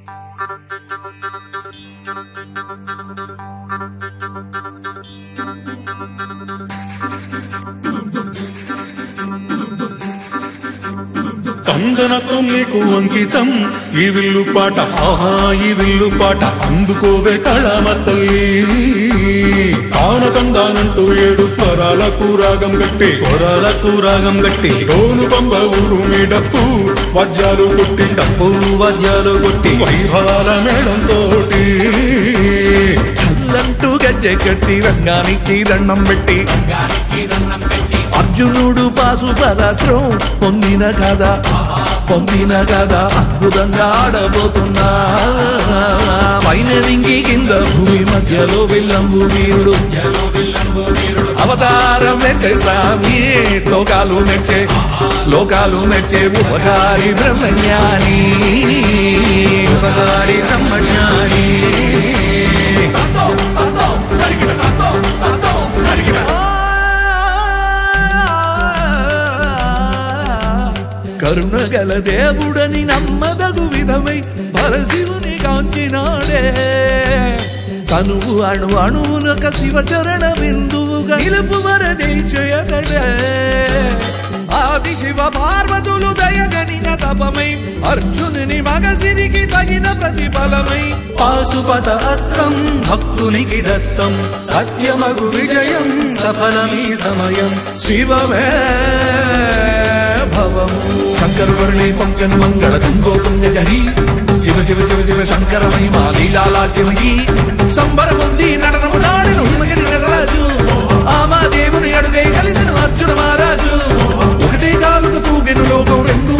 కందనతో నీకు అంకితం ఈ విల్లు పాట ఆహా ఈ విల్లు పాట అందుకోవే కళామ తల్లి కానకందానంటూ ఏడు స్వరాలకు రాగం గట్టి స్వరాలకు రాగం గట్టి రోను పంబ ఊరు మీడప్పు వజ్రాలు కొట్టి డప్పు వజ్రాలు కొట్టి వైభవాల మేళం తోటి కళ్ళంటూ గజ్జె కట్టి రంగానికి దండం పెట్టి అర్జునుడు పాసు పరాశ్రం పొందిన కదా పొందిన కదా అద్భుతంగా ఆడబోతున్నా పైన రింగి కింద భూమి మధ్యలో విల్లంబు వీరుడు అవతారం మెచ్చే స్వామి లోకాలు మెచ్చే లోకాలు మెచ్చే ఉపకారి బ్రహ్మజ్ఞాని ఉపకారి బ్రహ్మజ్ఞాని కరుణ గల దేవుడని నమ్మదగు విధమై పరశివుని కాంచినాడే తనువు అణు అణువునొక శివచరణ బిందువుగా నిలుపు మరదేశయగడే ఆది శివ పార్వతులు దయగనిన తపమై అర్జునుని మగసిరికి తగిన ప్రతిఫలమై పాశుపత అస్త్రం భక్తునికి దత్తం సత్యమగు విజయం సఫలమీ సమయం శివమే భవము శంకరువర్ణి పంకన్ మంగళ తుంగో తుంగ జరి శివ శివ శివ శివ శంకర మహిమా లీలాలా శివజీ సంబరముంది నడనము నాడను హిమగిరి నటరాజు ఆమా దేవుని అడుగై కలిసిన అర్జున మహారాజు ఒకటే కాలుకు తూగెను లోకం రెండు